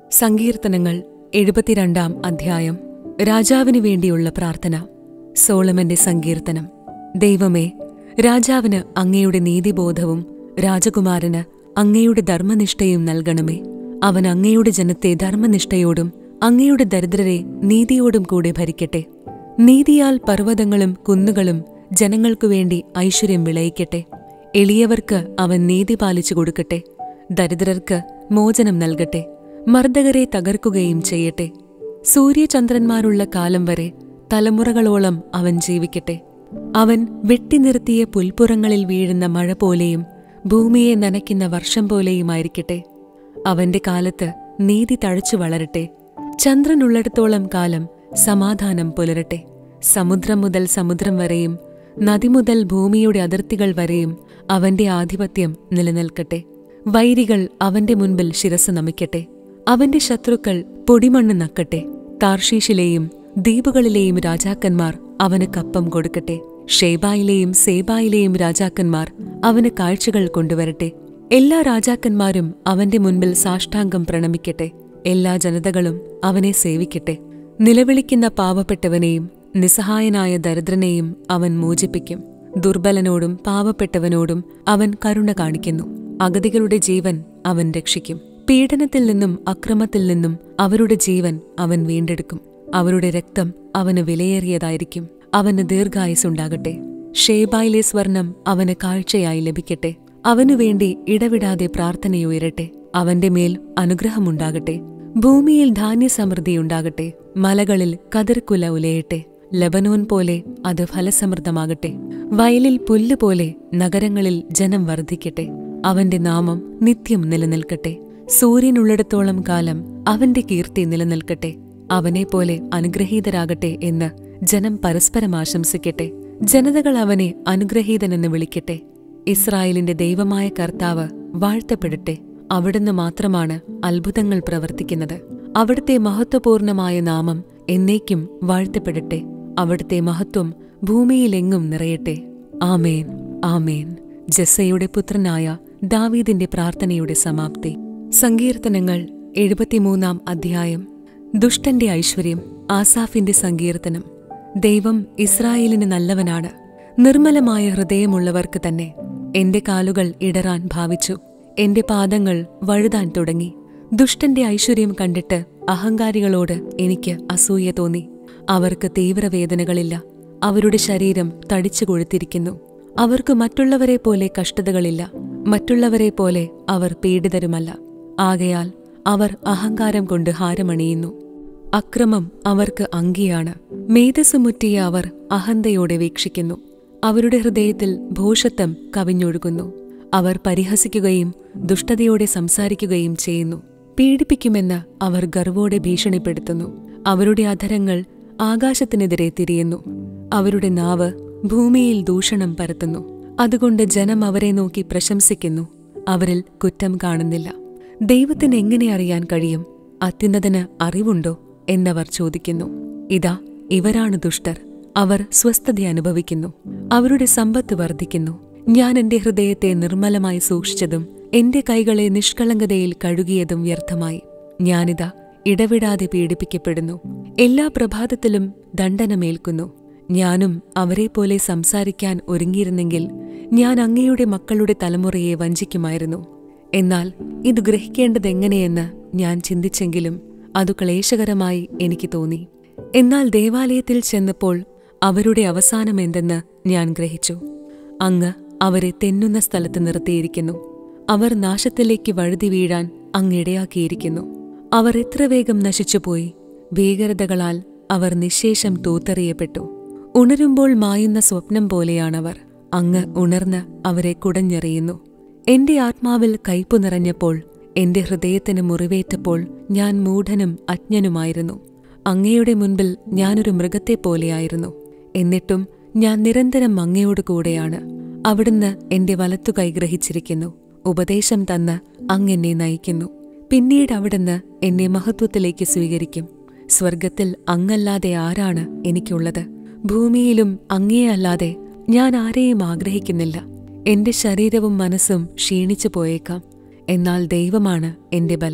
സങ്കീർത്തനങ്ങൾ എഴുപത്തിരണ്ടാം അധ്യായം രാജാവിനു വേണ്ടിയുള്ള പ്രാർത്ഥന സോളമന്റെ സങ്കീർത്തനം ദൈവമേ രാജാവിന് അങ്ങയുടെ നീതിബോധവും രാജകുമാരന് അങ്ങയുടെ ധർമ്മനിഷ്ഠയും നൽകണമേ അവൻ അങ്ങയുടെ ജനത്തെ ധർമ്മനിഷ്ഠയോടും അങ്ങയുടെ ദരിദ്രരെ നീതിയോടും കൂടെ ഭരിക്കട്ടെ നീതിയാൽ പർവ്വതങ്ങളും കുന്നുകളും ജനങ്ങൾക്കു വേണ്ടി ഐശ്വര്യം വിളയിക്കട്ടെ എളിയവർക്ക് അവൻ നീതി പാലിച്ചു കൊടുക്കട്ടെ ദരിദ്രർക്ക് മോചനം നൽകട്ടെ മർദ്ദകരെ തകർക്കുകയും ചെയ്യട്ടെ സൂര്യചന്ദ്രന്മാരുള്ള കാലം വരെ തലമുറകളോളം അവൻ ജീവിക്കട്ടെ അവൻ വെട്ടിനിർത്തിയ പുൽപ്പുറങ്ങളിൽ വീഴുന്ന മഴ പോലെയും ഭൂമിയെ നനയ്ക്കുന്ന വർഷം പോലെയുമായിരിക്കട്ടെ അവന്റെ കാലത്ത് നീതി തഴച്ചു വളരട്ടെ ചന്ദ്രനുള്ളിടത്തോളം കാലം സമാധാനം പുലരട്ടെ സമുദ്രം മുതൽ സമുദ്രം വരെയും നദി മുതൽ ഭൂമിയുടെ അതിർത്തികൾ വരെയും അവന്റെ ആധിപത്യം നിലനിൽക്കട്ടെ വൈരികൾ അവന്റെ മുൻപിൽ ശിരസ് നമിക്കട്ടെ അവന്റെ ശത്രുക്കൾ പൊടിമണ്ണ് നക്കട്ടെ താർഷീഷിലെയും ദ്വീപുകളിലെയും രാജാക്കന്മാർ അവന് കപ്പം കൊടുക്കട്ടെ ഷേബായിലെയും സേബായിലെയും രാജാക്കന്മാർ അവന് കാഴ്ചകൾ കൊണ്ടുവരട്ടെ എല്ലാ രാജാക്കന്മാരും അവന്റെ മുൻപിൽ സാഷ്ടാംഗം പ്രണമിക്കട്ടെ എല്ലാ ജനതകളും അവനെ സേവിക്കട്ടെ നിലവിളിക്കുന്ന പാവപ്പെട്ടവനെയും നിസ്സഹായനായ ദരിദ്രനെയും അവൻ മോചിപ്പിക്കും ദുർബലനോടും പാവപ്പെട്ടവനോടും അവൻ കരുണ കാണിക്കുന്നു അഗതികളുടെ ജീവൻ അവൻ രക്ഷിക്കും പീഡനത്തിൽ നിന്നും അക്രമത്തിൽ നിന്നും അവരുടെ ജീവൻ അവൻ വീണ്ടെടുക്കും അവരുടെ രക്തം അവന് വിലയേറിയതായിരിക്കും അവന് ദീർഘായുസുണ്ടാകട്ടെ ഷേബായിലെ സ്വർണം അവന് കാഴ്ചയായി ലഭിക്കട്ടെ അവനു വേണ്ടി ഇടവിടാതെ പ്രാർത്ഥനയുയരട്ടെ അവന്റെ മേൽ അനുഗ്രഹമുണ്ടാകട്ടെ ഭൂമിയിൽ ധാന്യസമൃദ്ധിയുണ്ടാകട്ടെ മലകളിൽ കതിർക്കുല ഉലയട്ടെ ലബനോൻ പോലെ അത് ഫലസമൃദ്ധമാകട്ടെ വയലിൽ പുല്ലുപോലെ നഗരങ്ങളിൽ ജനം വർദ്ധിക്കട്ടെ അവന്റെ നാമം നിത്യം നിലനിൽക്കട്ടെ സൂര്യനുള്ളിടത്തോളം കാലം അവന്റെ കീർത്തി നിലനിൽക്കട്ടെ അവനെപ്പോലെ അനുഗ്രഹീതരാകട്ടെ എന്ന് ജനം പരസ്പരം ആശംസിക്കട്ടെ ജനതകൾ അവനെ അനുഗ്രഹീതനെന്ന് വിളിക്കട്ടെ ഇസ്രായേലിന്റെ ദൈവമായ കർത്താവ് വാഴ്ത്തപ്പെടട്ടെ അവിടുന്ന് മാത്രമാണ് അത്ഭുതങ്ങൾ പ്രവർത്തിക്കുന്നത് അവിടുത്തെ മഹത്വപൂർണമായ നാമം എന്നേക്കും വാഴ്ത്തപ്പെടട്ടെ അവിടുത്തെ മഹത്വം ഭൂമിയിലെങ്ങും നിറയട്ടെ ആമേൻ ആമേൻ ജസ്സയുടെ പുത്രനായ ദാവീദിന്റെ പ്രാർത്ഥനയുടെ സമാപ്തി സങ്കീർത്തനങ്ങൾ എഴുപത്തിമൂന്നാം അധ്യായം ദുഷ്ടന്റെ ഐശ്വര്യം ആസാഫിന്റെ സങ്കീർത്തനം ദൈവം ഇസ്രായേലിന് നല്ലവനാണ് നിർമ്മലമായ ഹൃദയമുള്ളവർക്ക് തന്നെ എന്റെ കാലുകൾ ഇടറാൻ ഭാവിച്ചു എന്റെ പാദങ്ങൾ വഴുതാൻ തുടങ്ങി ദുഷ്ടന്റെ ഐശ്വര്യം കണ്ടിട്ട് അഹങ്കാരികളോട് എനിക്ക് അസൂയ തോന്നി അവർക്ക് തീവ്രവേദനകളില്ല അവരുടെ ശരീരം തടിച്ചു കൊഴുത്തിരിക്കുന്നു അവർക്ക് മറ്റുള്ളവരെ പോലെ കഷ്ടതകളില്ല മറ്റുള്ളവരെ പോലെ അവർ പീഡിതരുമല്ല ആകയാൽ അവർ അഹങ്കാരം കൊണ്ട് ഹാരമണിയുന്നു അക്രമം അവർക്ക് അങ്കിയാണ് മേധസ് മുറ്റിയ അവർ അഹന്തയോടെ വീക്ഷിക്കുന്നു അവരുടെ ഹൃദയത്തിൽ ഭോഷത്വം കവിഞ്ഞൊഴുകുന്നു അവർ പരിഹസിക്കുകയും ദുഷ്ടതയോടെ സംസാരിക്കുകയും ചെയ്യുന്നു പീഡിപ്പിക്കുമെന്ന് അവർ ഗർവോടെ ഭീഷണിപ്പെടുത്തുന്നു അവരുടെ അധരങ്ങൾ ആകാശത്തിനെതിരെ തിരിയുന്നു അവരുടെ നാവ് ഭൂമിയിൽ ദൂഷണം പരത്തുന്നു അതുകൊണ്ട് ജനം അവരെ നോക്കി പ്രശംസിക്കുന്നു അവരിൽ കുറ്റം കാണുന്നില്ല ദൈവത്തിന് എങ്ങനെ അറിയാൻ കഴിയും അത്യുന്നതന് അറിവുണ്ടോ എന്നവർ ചോദിക്കുന്നു ഇതാ ഇവരാണ് ദുഷ്ടർ അവർ സ്വസ്ഥത അനുഭവിക്കുന്നു അവരുടെ സമ്പത്ത് വർദ്ധിക്കുന്നു ഞാൻ എന്റെ ഹൃദയത്തെ നിർമ്മലമായി സൂക്ഷിച്ചതും എന്റെ കൈകളെ നിഷ്കളങ്കതയിൽ കഴുകിയതും വ്യർത്ഥമായി ഞാനിതാ ഇടവിടാതെ പീഡിപ്പിക്കപ്പെടുന്നു എല്ലാ പ്രഭാതത്തിലും ദണ്ഡനമേൽക്കുന്നു ഞാനും അവരെപ്പോലെ സംസാരിക്കാൻ ഒരുങ്ങിയിരുന്നെങ്കിൽ ഞാൻ അങ്ങയുടെ മക്കളുടെ തലമുറയെ വഞ്ചിക്കുമായിരുന്നു എന്നാൽ ഇത് ഗ്രഹിക്കേണ്ടതെങ്ങനെയെന്ന് ഞാൻ ചിന്തിച്ചെങ്കിലും അതു ക്ലേശകരമായി എനിക്ക് തോന്നി എന്നാൽ ദേവാലയത്തിൽ ചെന്നപ്പോൾ അവരുടെ അവസാനം എന്തെന്ന് ഞാൻ ഗ്രഹിച്ചു അങ്ങ് അവരെ തെന്നുന്ന സ്ഥലത്ത് നിർത്തിയിരിക്കുന്നു അവർ നാശത്തിലേക്ക് വഴുതി വീഴാൻ അങ്ങിടയാക്കിയിരിക്കുന്നു അവർ എത്ര വേഗം നശിച്ചുപോയി ഭീകരതകളാൽ അവർ നിശേഷം തൂത്തെറിയപ്പെട്ടു ഉണരുമ്പോൾ മായുന്ന സ്വപ്നം പോലെയാണവർ അങ്ങ് ഉണർന്ന് അവരെ കുടഞ്ഞെറിയുന്നു എന്റെ ആത്മാവിൽ കയ്പു നിറഞ്ഞപ്പോൾ എന്റെ ഹൃദയത്തിന് മുറിവേറ്റപ്പോൾ ഞാൻ മൂഢനും അജ്ഞനുമായിരുന്നു അങ്ങയുടെ മുൻപിൽ ഞാനൊരു മൃഗത്തെപ്പോലെയായിരുന്നു എന്നിട്ടും ഞാൻ നിരന്തരം അങ്ങയോട് കൂടെയാണ് അവിടുന്ന് എന്റെ വലത്തുകൈ ഗ്രഹിച്ചിരിക്കുന്നു ഉപദേശം തന്ന് അങ്ങെന്നെ നയിക്കുന്നു പിന്നീട് അവിടുന്ന് എന്നെ മഹത്വത്തിലേക്ക് സ്വീകരിക്കും സ്വർഗത്തിൽ അങ്ങല്ലാതെ ആരാണ് എനിക്കുള്ളത് ഭൂമിയിലും അങ്ങേയല്ലാതെ ഞാൻ ആരെയും ആഗ്രഹിക്കുന്നില്ല എന്റെ ശരീരവും മനസ്സും ക്ഷീണിച്ചു പോയേക്കാം എന്നാൽ ദൈവമാണ് എന്റെ ബലം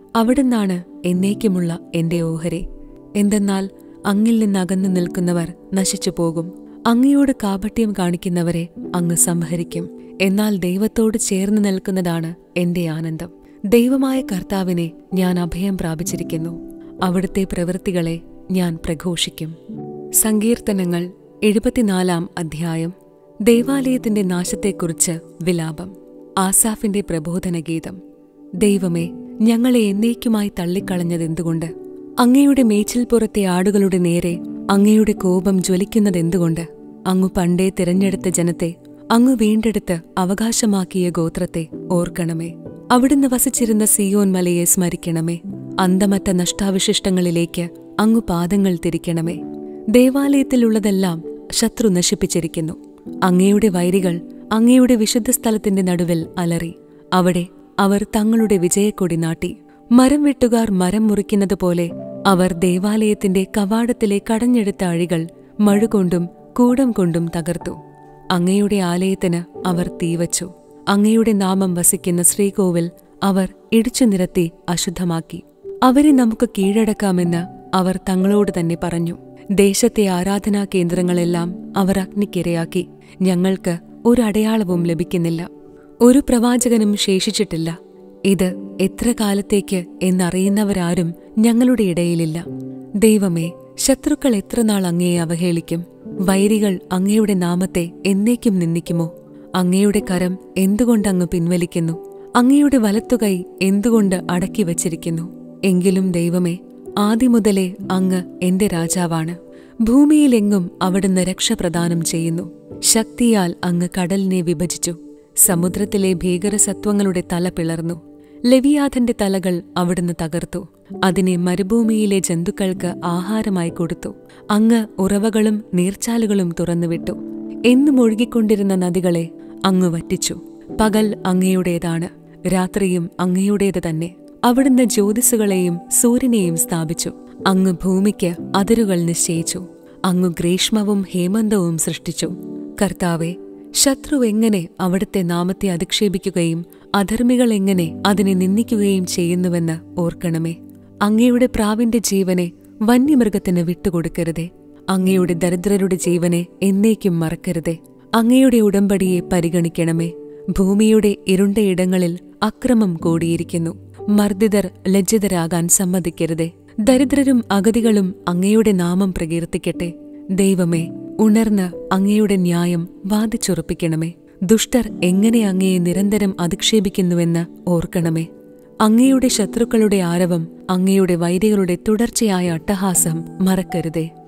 അവിടുന്നാണ് എന്നേക്കുമുള്ള എന്റെ ഓഹരി എന്തെന്നാൽ അങ്ങിൽ നിന്നകന്നു നിൽക്കുന്നവർ നശിച്ചു പോകും അങ്ങയോട് കാപട്യം കാണിക്കുന്നവരെ അങ്ങ് സംഹരിക്കും എന്നാൽ ദൈവത്തോട് ചേർന്ന് നിൽക്കുന്നതാണ് എന്റെ ആനന്ദം ദൈവമായ കർത്താവിനെ ഞാൻ അഭയം പ്രാപിച്ചിരിക്കുന്നു അവിടുത്തെ പ്രവൃത്തികളെ ഞാൻ പ്രഘോഷിക്കും സങ്കീർത്തനങ്ങൾ എഴുപത്തിനാലാം അധ്യായം ദേവാലയത്തിന്റെ നാശത്തെക്കുറിച്ച് വിലാപം ആസാഫിന്റെ പ്രബോധന ഗീതം ദൈവമേ ഞങ്ങളെ എന്നേക്കുമായി തള്ളിക്കളഞ്ഞതെന്തുകൊണ്ട് അങ്ങയുടെ മേച്ചിൽപ്പുറത്തെ ആടുകളുടെ നേരെ അങ്ങയുടെ കോപം ജ്വലിക്കുന്നതെന്തുകൊണ്ട് അങ്ങു പണ്ടേ തിരഞ്ഞെടുത്ത ജനത്തെ അങ്ങു വീണ്ടെടുത്ത് അവകാശമാക്കിയ ഗോത്രത്തെ ഓർക്കണമേ അവിടുന്ന് വസിച്ചിരുന്ന സിയോൻ മലയെ സ്മരിക്കണമേ അന്തമറ്റ നഷ്ടാവിശിഷ്ടങ്ങളിലേക്ക് അങ്ങു പാദങ്ങൾ തിരിക്കണമേ ദേവാലയത്തിലുള്ളതെല്ലാം ശത്രു നശിപ്പിച്ചിരിക്കുന്നു അങ്ങയുടെ വൈരികൾ അങ്ങയുടെ വിശുദ്ധ സ്ഥലത്തിന്റെ നടുവിൽ അലറി അവിടെ അവർ തങ്ങളുടെ വിജയക്കൊടി നാട്ടി മരം വെട്ടുകാർ മരം മുറിക്കുന്നത് പോലെ അവർ ദേവാലയത്തിന്റെ കവാടത്തിലെ കടഞ്ഞെടുത്ത അഴികൾ മഴുകൊണ്ടും കൂടം കൊണ്ടും തകർത്തു അങ്ങയുടെ ആലയത്തിന് അവർ തീവച്ചു അങ്ങയുടെ നാമം വസിക്കുന്ന ശ്രീകോവിൽ അവർ ഇടിച്ചു നിരത്തി അശുദ്ധമാക്കി അവരെ നമുക്ക് കീഴടക്കാമെന്ന് അവർ തങ്ങളോട് തന്നെ പറഞ്ഞു ദേശത്തെ ആരാധനാ കേന്ദ്രങ്ങളെല്ലാം അവർ അഗ്നിക്കിരയാക്കി ഞങ്ങൾക്ക് ഒരടയാളവും ലഭിക്കുന്നില്ല ഒരു പ്രവാചകനും ശേഷിച്ചിട്ടില്ല ഇത് എത്ര കാലത്തേക്ക് എന്നറിയുന്നവരാരും ഞങ്ങളുടെ ഇടയിലില്ല ദൈവമേ ശത്രുക്കൾ എത്ര നാൾ അങ്ങയെ അവഹേളിക്കും വൈരികൾ അങ്ങയുടെ നാമത്തെ എന്നേക്കും നിന്ദിക്കുമോ അങ്ങയുടെ കരം എന്തുകൊണ്ടങ്ങ് പിൻവലിക്കുന്നു അങ്ങയുടെ വലത്തുകൈ എന്തുകൊണ്ട് അടക്കി വച്ചിരിക്കുന്നു എങ്കിലും ദൈവമേ ആദിമുതലേ അങ്ങ് എന്റെ രാജാവാണ് ഭൂമിയിലെങ്ങും അവിടുന്ന് രക്ഷ പ്രദാനം ചെയ്യുന്നു ശക്തിയാൽ അങ്ങ് കടലിനെ വിഭജിച്ചു സമുദ്രത്തിലെ ഭീകരസത്വങ്ങളുടെ തല പിളർന്നു ലെവിയാഥന്റെ തലകൾ അവിടുന്ന് തകർത്തു അതിനെ മരുഭൂമിയിലെ ജന്തുക്കൾക്ക് ആഹാരമായി കൊടുത്തു അങ്ങ് ഉറവകളും നീർച്ചാലുകളും തുറന്നുവിട്ടു എന്നും ഒഴുകിക്കൊണ്ടിരുന്ന നദികളെ അങ്ങ് വറ്റിച്ചു പകൽ അങ്ങയുടേതാണ് രാത്രിയും അങ്ങയുടേത് തന്നെ അവിടുന്ന് ജ്യോതിസുകളെയും സൂര്യനെയും സ്ഥാപിച്ചു അങ്ങ് ഭൂമിക്ക് അതിരുകൾ നിശ്ചയിച്ചു അങ്ങ് ഗ്രീഷ്മവും ഹേമന്തവും സൃഷ്ടിച്ചു കർത്താവെ ശത്രു എങ്ങനെ അവിടുത്തെ നാമത്തെ അധിക്ഷേപിക്കുകയും അധർമ്മികൾ എങ്ങനെ അതിനെ നിന്ദിക്കുകയും ചെയ്യുന്നുവെന്ന് ഓർക്കണമേ അങ്ങയുടെ പ്രാവിന്റെ ജീവനെ വന്യമൃഗത്തിന് വിട്ടുകൊടുക്കരുതേ അങ്ങയുടെ ദരിദ്രരുടെ ജീവനെ എന്നേക്കും മറക്കരുതേ അങ്ങയുടെ ഉടമ്പടിയെ പരിഗണിക്കണമേ ഭൂമിയുടെ ഇരുണ്ടയിടങ്ങളിൽ അക്രമം കൂടിയിരിക്കുന്നു മർദ്ദിതർ ലജ്ജിതരാകാൻ സമ്മതിക്കരുതേ ദരിദ്രരും അഗതികളും അങ്ങയുടെ നാമം പ്രകീർത്തിക്കട്ടെ ദൈവമേ ഉണർന്ന് അങ്ങയുടെ ന്യായം വാദിച്ചുറപ്പിക്കണമേ ദുഷ്ടർ എങ്ങനെ അങ്ങയെ നിരന്തരം അധിക്ഷേപിക്കുന്നുവെന്ന് ഓർക്കണമേ അങ്ങയുടെ ശത്രുക്കളുടെ ആരവം അങ്ങയുടെ വൈരികളുടെ തുടർച്ചയായ അട്ടഹാസം മറക്കരുതേ